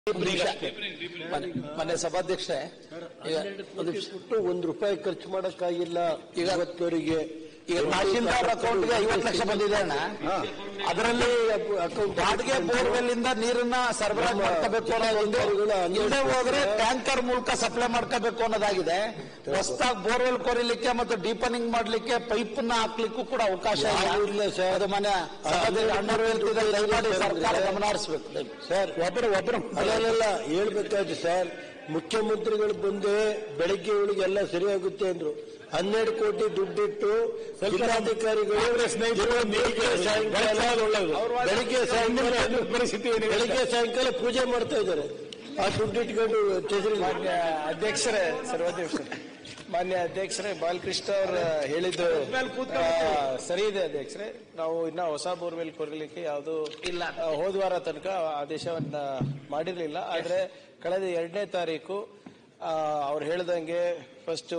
ಮನೆ ಸಭಾಧ್ಯಕ್ಷೆ ಈಗ ಒಂದು ನಿಮಿಷ. ಬಿಟ್ಟು ಒಂದ್ ರೂಪಾಯಿ ಖರ್ಚು ಮಾಡಕ್ಕಾಗಿಲ್ಲ ಈಗ ಇವತ್ತವರಿಗೆ ಈಗ ತಹಶೀಲ್ದಾರ್ ಅಕೌಂಟ್ಗೆ ಐವತ್ತು ಲಕ್ಷ ಬಂದಿದೆ ಅಣ್ಣ ಅದರಲ್ಲಿ ಅಕೌಂಟ್ ಬಾಡಿಗೆ ಬೋರ್ವೆಲ್ ಇಂದ ನೀರನ್ನ ಸರಬರಾಜು ಮಾಡ್ಕೋಬೇಕು ಅನ್ನೋದೊಂದು ಇಲ್ಲದೆ ಹೋದ್ರೆ ಟ್ಯಾಂಕರ್ ಮೂಲಕ ಸಪ್ಲೈ ಮಾಡ್ಕೋಬೇಕು ಅನ್ನೋದಾಗಿದೆ ಹೊಸದಾಗಿ ಬೋರ್ವೆಲ್ ಕೊರಿಲಿಕ್ಕೆ ಮತ್ತು ಡೀಪನಿಂಗ್ ಮಾಡ್ಲಿಕ್ಕೆ ಪೈಪ್ ನ ಹಾಕ್ಲಿಕ್ಕೂ ಕೂಡ ಅವಕಾಶ ಯಾವ್ದು ಇಲ್ಲ ಸರ್. ಅದು ಮನೆ ಸಭಾಧ್ಯಕ್ಷರು ಅಣ್ಣವ್ರು ಹೇಳ್ತಿದ್ದಾರೆ ದಯಮಾಡಿ ಸರ್ಕಾರ ಗಮನ ಹರಿಸಬೇಕು ಸರ್ ಒಬ್ಬರು ಒಬ್ಬರು ಅಲ್ಲ ಹೇಳ್ಬೇಕಾಯ್ತು ಸರ್ ಮುಖ್ಯಮಂತ್ರಿಗಳು ಬಂದೆ ಬೆಳಗ್ಗೆ ಇವಳಿಗೆಲ್ಲ ಸರಿಯಾಗುತ್ತೆ ಅಂದ್ರು ಹನ್ನೆರಡು ಕೋಟಿ ದುಡ್ಡಿಟ್ಟು ಜಿಲ್ಲಾಧಿಕಾರಿಗಳು ಬೆಳಿಗ್ಗೆ ಸಾಯಂಕಾಲ ಬೆಳಿಗ್ಗೆ ಸಾಯಂಕಾಲ ಬೆಳಿಗ್ಗೆ ಸಾಯಂಕಾಲ ಪೂಜೆ ಮಾಡ್ತಾ ಇದ್ದಾರೆ ಆ ದುಡ್ಡಿಟ್ಕೊಂಡು ಟ್ರೆಜರಿ ಮಾನ್ಯ ಅಧ್ಯಕ್ಷರೇ ಸರ್ವಾಧ್ಯಕ್ಷರೇ ಮಾನ್ಯ ಅಧ್ಯಕ್ಷರೇ ಬಾಲಕೃಷ್ಣ ಅವರು ಹೇಳಿದ್ದು ಆ, ಸರಿ ಇದೆ ಅಧ್ಯಕ್ಷರೇ ನಾವು ಇನ್ನ ಹೊಸ ಬೋರ್ವೆಲ್ ಕೊರಲಿಕ್ಕೆ ಯಾವುದು ಇಲ್ಲ ಹೋದ ವಾರ ತನಕ ಆದೇಶವನ್ನ ಮಾಡಿರಲಿಲ್ಲ ಆದ್ರೆ ಕಳೆದ ಎರಡನೇ ತಾರೀಕು ಆ, ಅವ್ರು ಹೇಳ್ದಂಗೆ ಫಸ್ಟ್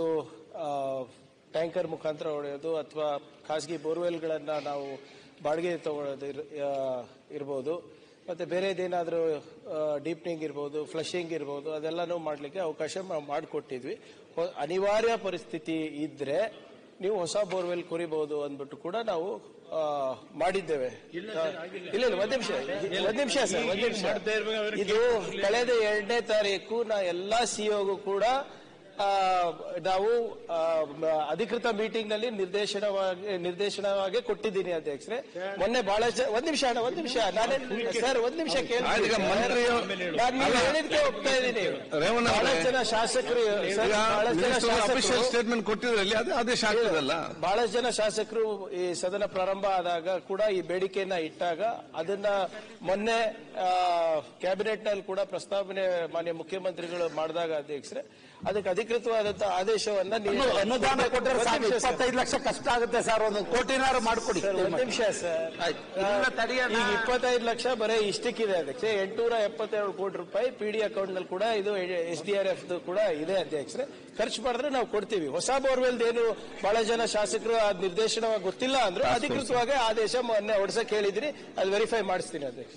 ಟ್ಯಾಂಕರ್ ಮುಖಾಂತರ ಹೊಡೆಯೋದು ಅಥವಾ ಖಾಸಗಿ ಬೋರ್ವೆಲ್ಗಳನ್ನ ನಾವು ಬಾಡಿಗೆ ತಗೊಳ್ಳೋದು ಇರ್- ಆ, ಇರ್ಬೋದು ಮತ್ತೆ ಬೇರೆದೇನಾದ್ರೂ ಡೀಪ್ನಿಂಗ್ ಇರ್ಬೋದು ಫ್ಲಶಿಂಗ್ ಇರ್ಬೋದು ಅದೆಲ್ಲನೂ ಮಾಡಲಿಕ್ಕೆ ಅವಕಾಶ ನಾವು ಮಾಡಿಕೊಟ್ಟಿದ್ವಿ ಹೊ- ಅನಿವಾರ್ಯ ಪರಿಸ್ಥಿತಿ ಇದ್ರೆ ನೀವು ಹೊಸ ಬೋರ್ವೆಲ್ ಕುರಿಬಹುದು ಅಂದ್ಬಿಟ್ಟು ಕೂಡ ನಾವು ಆ, ಮಾಡಿದ್ದೇವೆ ಆ, ಇಲ್ಲ ಇಲ್ಲ ಒಂದ್ ನಿಮಿಷ ಒಂದ್ ನಿಮಿಷ ಸರ್ ಒಂದ್ ನಿಮಿಷ ಇದು ಕಳೆದ ಎರಡನೇ ತಾರೀಕು ನಾ ಎಲ್ಲಾ ಸಿಒಗೂ ಕೂಡ ಆ, ನಾವು ಆ, ಮ- ಅಧಿಕೃತ ಮೀಟಿಂಗ್ ನಲ್ಲಿ ನಿರ್ದೇಶನವಾಗಿ ನಿರ್ದೇಶನವಾಗಿ ಕೊಟ್ಟಿದ್ದೀನಿ ಅಧ್ಯಕ್ಷರೇ ಮೊನ್ನೆ ಬಹಳಷ್ಟು ಜನ- ಒಂದ್ ನಿಮಿಷ ಅಣ್ಣ ಒಂದ್ ನಿಮಿಷ ನಾನೇ ಸರ್ ಒಂದ್ ನಿಮಿಷ ಕೇಳಿ ಈಗ ಮಂತ್ರಿಯು- ನಾನು ನೀವು ಅಲ್ಲ. ಹೇಳಿದ್ಕೆ ಹೋಗ್ತಾ ಇದ್ದೀನಿ ರೇವಣ್ಣ ಅವರೇ, ಬಹಳಷ್ಟು ಜನ ಶಾಸಕರು ಸರ್, ಬಹಳಷ್ಟು ಜನ ಅಫಿಷಿಯಲ್ ಶಾಸಕರು ಸ್ಟೇಟ್ಮೆಂಟ್ ಕೊಟ್ಟಿದ್ರಲ್ಲಿ ಅದು ಆದೇಶ ಆಗ್ತದಲ್ಲ ಬಹಳಷ್ಟು ಜನ ಶಾಸಕರು ಈ ಸದನ ಪ್ರಾರಂಭ ಆದಾಗ ಕೂಡ ಈ ಬೇಡಿಕೆಯನ್ನ ಇಟ್ಟಾಗ ಅದನ್ನ ಮೊನ್ನೆ ಕ್ಯಾಬಿನೆಟ್ ನಲ್ಲಿ ಕೂಡ ಪ್ರಸ್ತಾವನೆ ಮಾನ್ಯ ಮುಖ್ಯಮಂತ್ರಿಗಳು ಮಾಡಿದಾಗ ಅಧ್ಯಕ್ಷರೇ ಅದಕ್ಕೆ ಅಧಿಕೃತವಾದಂತಹ ಆದೇಶವನ್ನ ನೀವು- ಅನುದಾನ ಕೊಟ್ಟರೆ ಒಂದ್ ಸಾಕು ನಿಮಿಷ ಸರ್. ಇಪ್ಪತ್ತೈದು ಲಕ್ಷ ಕಷ್ಟ ಆಗುತ್ತೆ ಸರ್ ಒಂದು ಕೋಟಿನಾರು ಮಾಡ್ಕೊಡಿ ಸರ್, ಒಂದ್ ನಿಮಿಷ ಸರ್ ಆಯ್ತು. ಇಲ್ಲ, ತಡಿಯೋಣ. ಈಗ ಇಪ್ಪತ್ತೈದು ಲಕ್ಷ ಬರೀ ಇಷ್ಟಕ್ಕಿದೆ ಅಧ್ಯಕ್ಷ ಎಂಟುನೂರ ಎಪ್ಪತ್ತೆರಡು ಕೋಟಿ ರೂಪಾಯಿ ಪಿಡಿ ಅಕೌಂಟ್ ನಲ್ಲಿ ಕೂಡ ಇದು ಎಸ್ ಡಿ ಆರ್ ಎಫ್ ಕೂಡ ಇದೆ ಅಧ್ಯಕ್ಷರೇ ಖರ್ಚು ಮಾಡಿದ್ರೆ ನಾವು ಕೊಡ್ತೀವಿ ಹೊಸ ಬೋರ್ವೆಲ್ ಏನು ಬಹಳ ಜನ ಶಾಸಕರು ಆ ನಿರ್ದೇಶನ ಗೊತ್ತಿಲ್ಲ ಅಂದ್ರು ಅಧಿಕೃತವಾಗಿ ಆದೇಶ ಮೊನ್ನೆ ಹೊಡ್ಸಕ್ ಹೇಳಿದ್ರಿ ಅದು ವೆರಿಫೈ ಮಾಡಿಸ್ತೀನಿ ಅಧ್ಯಕ್ಷ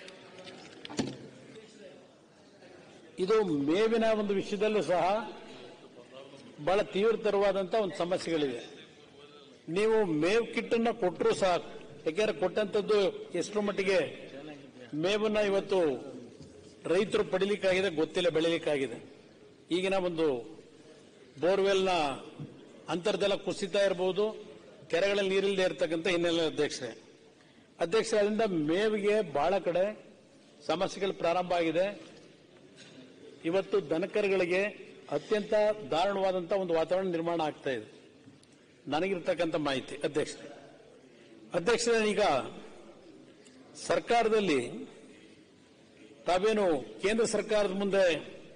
ಇದು ಮೇವಿನ ಒಂದು ವಿಷಯದಲ್ಲೂ ಸಹ ಬಹಳ ತೀವ್ರತರವಾದಂತಹ ಒಂದು ಸಮಸ್ಯೆಗಳಿವೆ ನೀವು ಮೇವ್ ಕಿಟ್ ಅನ್ನ ಕೊಟ್ಟರು ಸಹ ಯಾಕೆಂದ್ರೆ ಕೊಟ್ಟಂತದ್ದು ಎಷ್ಟರ ಮಟ್ಟಿಗೆ ಮೇವನ್ನ ಇವತ್ತು ರೈತರು ಪಡಿಲಿಕ್ಕಾಗಿದೆ ಗೊತ್ತಿಲ್ಲ ಬೆಳಿಲಿಕ್ಕಾಗಿದೆ ಈಗಿನ ಒಂದು ಬೋರ್ವೆಲ್ನ ಅಂತರ್ಜಲ ಕುಸಿತ ಇರಬಹುದು ಕೆರೆಗಳಲ್ಲಿ ನೀರಿಲ್ಲದೆ ಇರತಕ್ಕಂಥ ಹಿನ್ನೆಲೆ ಅಧ್ಯಕ್ಷರೇ ಅಧ್ಯಕ್ಷರೇ ಅದರಿಂದ ಮೇವಿಗೆ ಬಹಳ ಕಡೆ ಸಮಸ್ಯೆಗಳು ಪ್ರಾರಂಭ ಆಗಿದೆ ಇವತ್ತು ದನಕರುಗಳಿಗೆ ಅತ್ಯಂತ ದಾರುಣವಾದಂತ ಒಂದು ವಾತಾವರಣ ನಿರ್ಮಾಣ ಆಗ್ತಾ ಇದೆ ನನಗಿರ್ತಕ್ಕಂಥ ಮಾಹಿತಿ ಅಧ್ಯಕ್ಷರೇ ಅಧ್ಯಕ್ಷರೇ ಈಗ ಸರ್ಕಾರದಲ್ಲಿ ತಾವೇನು ಕೇಂದ್ರ ಸರ್ಕಾರದ ಮುಂದೆ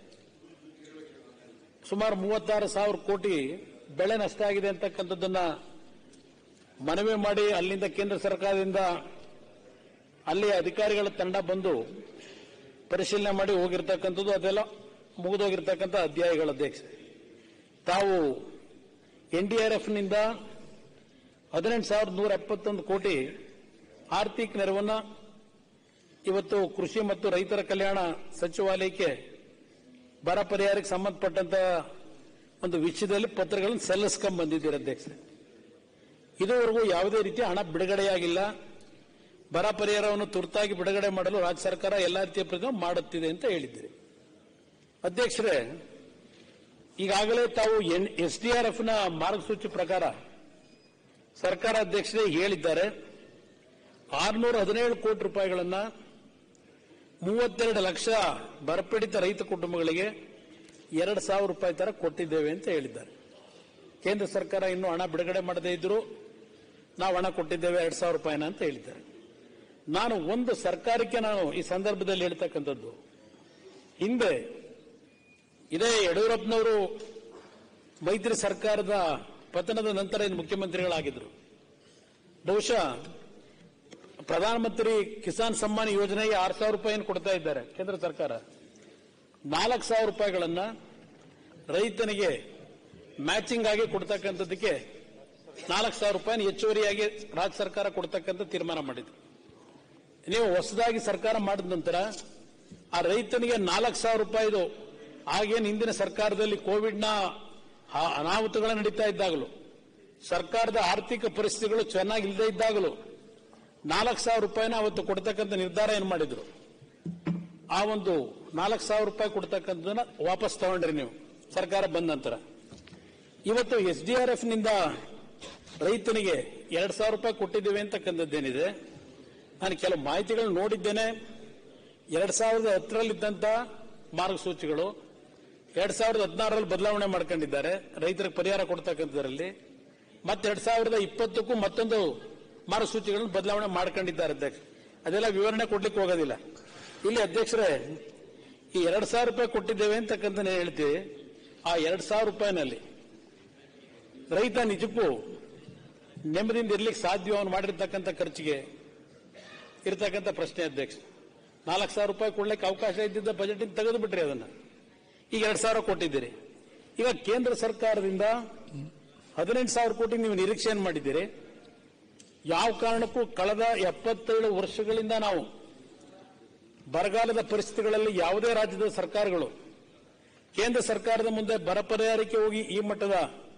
ಸುಮಾರು ಮೂವತ್ತಾರು ಸಾವಿರ ಕೋಟಿ ಬೆಳೆ ನಷ್ಟ ಆಗಿದೆ ಅಂತಕ್ಕಂಥದ್ದನ್ನ ಮನವಿ ಮಾಡಿ ಅಲ್ಲಿಂದ ಕೇಂದ್ರ ಸರ್ಕಾರದಿಂದ ಅಲ್ಲಿ ಅಧಿಕಾರಿಗಳ ತಂಡ ಬಂದು ಪರಿಶೀಲನೆ ಮಾಡಿ ಹೋಗಿರ್ತಕ್ಕಂಥದ್ದು ಅದೆಲ್ಲ ಮುಗಿದೋಗಿರ್ತಕ್ಕಂಥ ಅಧ್ಯಾಯಗಳ ಅಧ್ಯಕ್ಷ ತಾವು ಎನ್ ಡಿ ಆರ್ ಎಫ್ ನಿಂದ ಹದಿನೆಂಟು ಸಾವಿರದ ನೂರ ಎಪ್ಪತ್ತೊಂದು ಕೋಟಿ ಆರ್ಥಿಕ ನೆರವನ್ನ ಇವತ್ತು ಕೃಷಿ ಮತ್ತು ರೈತರ ಕಲ್ಯಾಣ ಸಚಿವಾಲಯಕ್ಕೆ ಬರ ಪರಿಹಾರಕ್ಕೆ ಸಂಬಂಧಪಟ್ಟಂತ ಒಂದು ವಿಷಯದಲ್ಲಿ ಪತ್ರಗಳನ್ನು ಸಲ್ಲಿಸ್ಕೊಂಡ್ ಬಂದಿದ್ದೀರಿ ಅಧ್ಯಕ್ಷ ಇದುವರೆಗೂ ಯಾವುದೇ ರೀತಿಯ ಹಣ ಬಿಡುಗಡೆಯಾಗಿಲ್ಲ ಬರ ಪರಿಹಾರವನ್ನು ತುರ್ತಾಗಿ ಬಿಡುಗಡೆ ಮಾಡಲು ರಾಜ್ಯ ಸರ್ಕಾರ ಎಲ್ಲಾ ರೀತಿಯ ಪ್ರಯತ್ನ ಮಾಡುತ್ತಿದೆ ಅಂತ ಹೇಳಿದ್ದೀರಿ ಅಧ್ಯಕ್ಷರೇ ಈಗಾಗಲೇ ತಾವು ಎಸ್ ಡಿ ಆರ್ ಎಫ್ ನ ಮಾರ್ಗಸೂಚಿ ಪ್ರಕಾರ ಸರ್ಕಾರ ಅಧ್ಯಕ್ಷರೇ ಹೇಳಿದ್ದಾರೆ ಆರ್ನೂರ ಹದಿನೇಳು ಕೋಟಿ ರೂಪಾಯಿಗಳನ್ನ ಮೂವತ್ತೆರಡು ಲಕ್ಷ ಬರಪೀಡಿತ ರೈತ ಕುಟುಂಬಗಳಿಗೆ ಎರಡು ಸಾವಿರ ರೂಪಾಯಿ ತರ ಕೊಟ್ಟಿದ್ದೇವೆ ಅಂತ ಹೇಳಿದ್ದಾರೆ ಕೇಂದ್ರ ಸರ್ಕಾರ ಇನ್ನೂ ಹಣ ಬಿಡುಗಡೆ ಮಾಡದೇ ಇದ್ರು ನಾವು ಹಣ ಕೊಟ್ಟಿದ್ದೇವೆ ಎರಡು ಸಾವಿರ ರೂಪಾಯಿನ ಅಂತ ಹೇಳಿದ್ದಾರೆ ನಾನು ಒಂದು ಸರ್ಕಾರಕ್ಕೆ ನಾನು ಈ ಸಂದರ್ಭದಲ್ಲಿ ಹೇಳ್ತಕ್ಕಂಥದ್ದು ಹಿಂದೆ ಇದೇ ಯಡಿಯೂರಪ್ಪನವರು ಮೈತ್ರಿ ಸರ್ಕಾರದ ಪತನದ ನಂತರ ಇನ್ನು ಮುಖ್ಯಮಂತ್ರಿಗಳಾಗಿದ್ರು ಬಹುಶಃ ಪ್ರಧಾನಮಂತ್ರಿ ಕಿಸಾನ್ ಸಮ್ಮಾನ್ ಯೋಜನೆಗೆ ಆರು ಸಾವಿರ ರೂಪಾಯಿಯನ್ನು ಕೊಡ್ತಾ ಇದ್ದಾರೆ ಕೇಂದ್ರ ಸರ್ಕಾರ ನಾಲ್ಕು ಸಾವಿರ ರೂಪಾಯಿಗಳನ್ನ ರೈತನಿಗೆ ಮ್ಯಾಚಿಂಗ್ ಆಗಿ ಕೊಡ್ತಕ್ಕಂಥದ್ದಕ್ಕೆ ನಾಲ್ಕು ಸಾವಿರ ರೂಪಾಯಿ ಹೆಚ್ಚುವರಿಯಾಗಿ ರಾಜ್ಯ ಸರ್ಕಾರ ಕೊಡ್ತಕ್ಕಂಥ ತೀರ್ಮಾನ ಮಾಡಿದೆ ನೀವು ಹೊಸದಾಗಿ ಸರ್ಕಾರ ಮಾಡಿದ ನಂತರ ಆ ರೈತನಿಗೆ ನಾಲ್ಕು ಸಾವಿರ ರೂಪಾಯಿದು ಆಗೇನು ಹಿಂದಿನ ಸರ್ಕಾರದಲ್ಲಿ ಕೋವಿಡ್ನ ಆ- ಅನಾಹುತಗಳು ನಡೀತಾ ಇದ್ದಾಗಲೂ ಸರ್ಕಾರದ ಆರ್ಥಿಕ ಪರಿಸ್ಥಿತಿಗಳು ಚೆನ್ನಾಗಿಲ್ಲದೆ ಇದ್ದಾಗಲೂ ನಾಲ್ಕು ಸಾವಿರ ರೂಪಾಯಿನ ಅವತ್ತು ಕೊಡ್ತಕ್ಕಂಥ ನಿರ್ಧಾರ ಏನು ಮಾಡಿದ್ರು ಆ ಒಂದು ನಾಲ್ಕು ಸಾವಿರ ರೂಪಾಯಿ ಕೊಡ್ತಕ್ಕಂಥದನ್ನ ವಾಪಸ್ ತಗೊಂಡ್ರಿ ನೀವು ಸರ್ಕಾರ ಬಂದ ನಂತರ ಇವತ್ತು ಎಸ್ ಡಿ ಆರ್ ಎಫ್ ನಿಂದ ರೈತನಿಗೆ ಎರಡ್ ಸಾವಿರ ರೂಪಾಯಿ ಕೊಟ್ಟಿದ್ದೇವೆ ಅಂತಕ್ಕಂಥದ್ದೇನಿದೆ ನಾನು ಕೆಲವು ಮಾಹಿತಿಗಳನ್ನು ನೋಡಿದ್ದೇನೆ ಎರಡ್ ಸಾವಿರದ ಹತ್ತರಲ್ಲಿದ್ದಂತ ಮಾರ್ಗಸೂಚಿಗಳು ಎರಡ್ ಸಾವಿರದ ಹದಿನಾರರಲ್ಲಿ ಬದಲಾವಣೆ ಮಾಡ್ಕೊಂಡಿದ್ದಾರೆ ರೈತರಿಗೆ ಪರಿಹಾರ ಕೊಡ್ತಕ್ಕಂಥದ್ರಲ್ಲಿ ಮತ್ತೆ ಎರಡ್ ಸಾವಿರದ ಇಪ್ಪತ್ತಕ್ಕೂ ಮತ್ತೊಂದು ಮಾರ್ಗಸೂಚಿಗಳನ್ನು ಬದಲಾವಣೆ ಮಾಡ್ಕೊಂಡಿದ್ದಾರೆ ಅಧ್ಯಕ್ಷ ಅದೆಲ್ಲ ವಿವರಣೆ ಕೊಡ್ಲಿಕ್ಕೆ ಹೋಗೋದಿಲ್ಲ ಇಲ್ಲಿ ಅಧ್ಯಕ್ಷರೇ ಈ ಎರಡ್ ಸಾವಿರ ರೂಪಾಯಿ ಕೊಟ್ಟಿದ್ದೇವೆ ಅಂತಕ್ಕಂಥ ಹೇಳ್ತೀವಿ ಆ ಎರಡ್ ಸಾವಿರ ರೂಪಾಯಿನಲ್ಲಿ ರೈತ ನಿಜಕ್ಕೂ ನೆಮ್ಮದಿಯಿಂದ ಇರ್ಲಿಕ್ಕೆ ಸಾಧ್ಯ ಅವನು ಮಾಡಿರ್ತಕ್ಕಂಥ ಖರ್ಚಿಗೆ ಇರತಕ್ಕಂಥ ಪ್ರಶ್ನೆ ಅಧ್ಯಕ್ಷ ನಾಲ್ಕು ಸಾವಿರ ರೂಪಾಯಿ ಕೊಡ್ಲಿಕ್ಕೆ ಅವಕಾಶ ಇದ್ದಿದ್ದ ಬಜೆಟ್ ತೆಗೆದು ಬಿಟ್ರಿ ಅದನ್ನ ಈಗ ಎರಡ್ ಸಾವಿರ ಕೊಟ್ಟಿದ್ದೀರಿ ಈಗ ಕೇಂದ್ರ ಸರ್ಕಾರದಿಂದ ಹದಿನೆಂಟು ಸಾವಿರ ಕೋಟಿ ನೀವು ನಿರೀಕ್ಷೆಯನ್ನು ಮಾಡಿದ್ದೀರಿ ಯಾವ ಕಾರಣಕ್ಕೂ ಕಳೆದ ಎಪ್ಪತ್ತೇಳು ವರ್ಷಗಳಿಂದ ನಾವು ಬರಗಾಲದ ಪರಿಸ್ಥಿತಿಗಳಲ್ಲಿ ಯಾವುದೇ ರಾಜ್ಯದ ಸರ್ಕಾರಗಳು ಕೇಂದ್ರ ಸರ್ಕಾರದ ಮುಂದೆ ಬರ ಪರಿಹಾರಕ್ಕೆ ಹೋಗಿ ಈ ಮಟ್ಟದ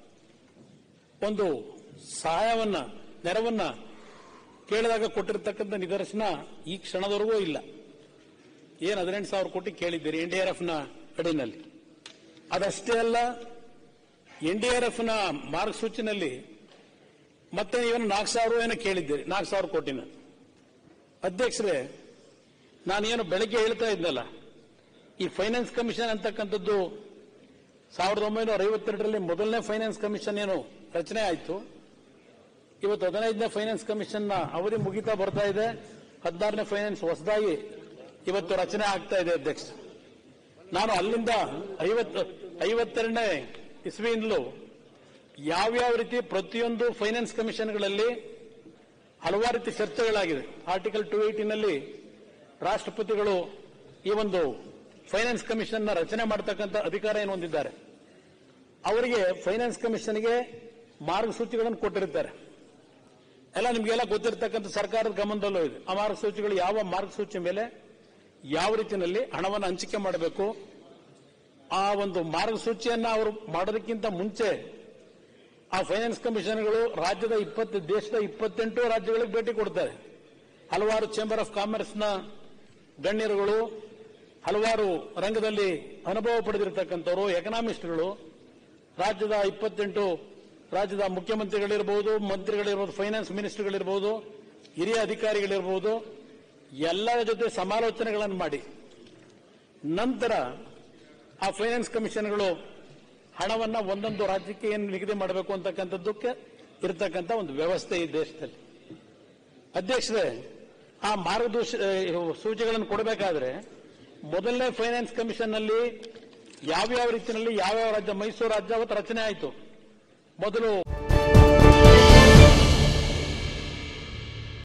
ಒಂದು ಸಹಾಯವನ್ನ ನೆರವನ್ನ ಕೇಳಿದಾಗ ಕೊಟ್ಟಿರ್ತಕ್ಕಂಥ ನಿದರ್ಶನ ಈ ಕ್ಷಣದವರೆಗೂ ಇಲ್ಲ ಏನು ಹದಿನೆಂಟು ಸಾವಿರ ಕೋಟಿ ಕೇಳಿದ್ದೀರಿ ಎನ್ ಡಿ ಆರ್ ಎಫ್ ನ ಅಡಿನಲ್ಲಿ ಅದಷ್ಟೇ ಅಲ್ಲ ಎನ್ ಡಿ ಆರ್ ಎಫ್ ನ ಮಾರ್ಗಸೂಚಿನಲ್ಲಿ ಮತ್ತೆ ಇವನು ನಾಲ್ಕು ಸಾವಿರ ಏನೋ ಕೇಳಿದ್ದೀರಿ ನಾಲ್ಕು ಸಾವಿರ ಕೋಟಿನ ಅಧ್ಯಕ್ಷರೇ ನಾನೇನು ಬೆಳಗ್ಗೆ ಹೇಳ್ತಾ ಇದ್ದಲ್ಲ ಈ ಫೈನಾನ್ಸ್ ಕಮಿಷನ್ ಅಂತಕ್ಕಂಥದ್ದು ಸಾವಿರದ ಒಂಬೈನೂರ ಐವತ್ತೆರಡರಲ್ಲಿ ಮೊದಲನೇ ಫೈನಾನ್ಸ್ ಕಮಿಷನ್ ಏನು ರಚನೆ ಆಯಿತು ಇವತ್ತು ಹದಿನೈದನೇ ಫೈನಾನ್ಸ್ ಕಮಿಷನ್ ನ ಅವಧಿ ಮುಗಿತಾ ಬರ್ತಾ ಇದೆ ಹದಿನಾರನೇ ಫೈನಾನ್ಸ್ ಹೊಸದಾಗಿ ಇವತ್ತು ರಚನೆ ಆಗ್ತಾ ಇದೆ ಅಧ್ಯಕ್ಷ ನಾನು ಅಲ್ಲಿಂದ ಐವತ್ತು ಐವತ್ತೆರಡನೇ ಇಸ್ವಿಯಿಂದಲೂ ಯಾವ್ಯಾವ ರೀತಿ ಪ್ರತಿಯೊಂದು ಫೈನಾನ್ಸ್ ಕಮಿಷನ್ಗಳಲ್ಲಿ ಹಲವಾರು ರೀತಿ ಚರ್ಚೆಗಳಾಗಿದೆ ಆರ್ಟಿಕಲ್ ಟು ನಲ್ಲಿ ರಾಷ್ಟ್ರಪತಿಗಳು ಈ ಒಂದು ಫೈನಾನ್ಸ್ ಕಮಿಷನ್ ನ ರಚನೆ ಮಾಡತಕ್ಕಂಥ ಅಧಿಕಾರ ಏನು ಹೊಂದಿದ್ದಾರೆ ಅವರಿಗೆ ಫೈನಾನ್ಸ್ ಕಮಿಷನ್ಗೆ ಮಾರ್ಗಸೂಚಿಗಳನ್ನು ಕೊಟ್ಟಿರ್ತಾರೆ ಎಲ್ಲ ನಿಮಗೆಲ್ಲ ಗೊತ್ತಿರತಕ್ಕಂಥ ಸರ್ಕಾರದ ಗಮನದಲ್ಲೂ ಇದೆ ಆ ಮಾರ್ಗಸೂಚಿಗಳು ಯಾವ ಮಾರ್ಗಸೂಚಿ ಮೇಲೆ ಯಾವ ರೀತಿಯಲ್ಲಿ ಹಣವನ್ನು ಹಂಚಿಕೆ ಮಾಡಬೇಕು ಆ ಒಂದು ಮಾರ್ಗಸೂಚಿಯನ್ನ ಅವರು ಮಾಡೋದಕ್ಕಿಂತ ಮುಂಚೆ ಆ ಫೈನಾನ್ಸ್ ಕಮಿಷನ್ಗಳು ರಾಜ್ಯದ ಇಪ್ಪತ್ತು ದೇಶದ ಇಪ್ಪತ್ತೆಂಟು ರಾಜ್ಯಗಳಿಗೆ ಭೇಟಿ ಕೊಡ್ತಾರೆ ಹಲವಾರು ಚೇಂಬರ್ ಆಫ್ ಕಾಮರ್ಸ್ನ ಗಣ್ಯರುಗಳು ಹಲವಾರು ರಂಗದಲ್ಲಿ ಅನುಭವ ಪಡೆದಿರತಕ್ಕಂಥವರು ಎಕನಾಮಿಸ್ಟ್ಗಳು ರಾಜ್ಯದ ಇಪ್ಪತ್ತೆಂಟು ರಾಜ್ಯದ ಮುಖ್ಯಮಂತ್ರಿಗಳಿರ್ಬೋದು ಮಂತ್ರಿಗಳಿರ್ಬೋದು ಫೈನಾನ್ಸ್ ಮಿನಿಸ್ಟರ್ಗಳಿರ್ಬೋದು ಹಿರಿಯ ಅಧಿಕಾರಿಗಳಿರ್ಬೋದು ಎಲ್ಲರ ಜೊತೆ ಸಮಾಲೋಚನೆಗಳನ್ನು ಮಾಡಿ ನಂತರ ಆ ಫೈನಾನ್ಸ್ ಕಮಿಷನ್ಗಳು ಹಣವನ್ನ ಒಂದೊಂದು ರಾಜ್ಯಕ್ಕೆ ಏನು ನಿಗದಿ ಮಾಡಬೇಕು ಅಂತಕ್ಕಂಥದ್ದಕ್ಕೆ ಇರತಕ್ಕಂಥ ಒಂದು ವ್ಯವಸ್ಥೆ ಈ ದೇಶದಲ್ಲಿ ಅಧ್ಯಕ್ಷರೇ ಆ ಮಾರ್ಗದರ್ಶ ಸೂಚಿಗಳನ್ನು ಕೊಡಬೇಕಾದ್ರೆ ಮೊದಲನೇ ಫೈನಾನ್ಸ್ ಕಮಿಷನ್ ನಲ್ಲಿ ಯಾವ್ಯಾವ ರೀತಿಯಲ್ಲಿ ಯಾವ್ಯಾವ ರಾಜ್ಯ ಮೈಸೂರು ರಾಜ್ಯ ಅವತ್ತು ರಚನೆ ಆಯಿತು ಮೊದಲು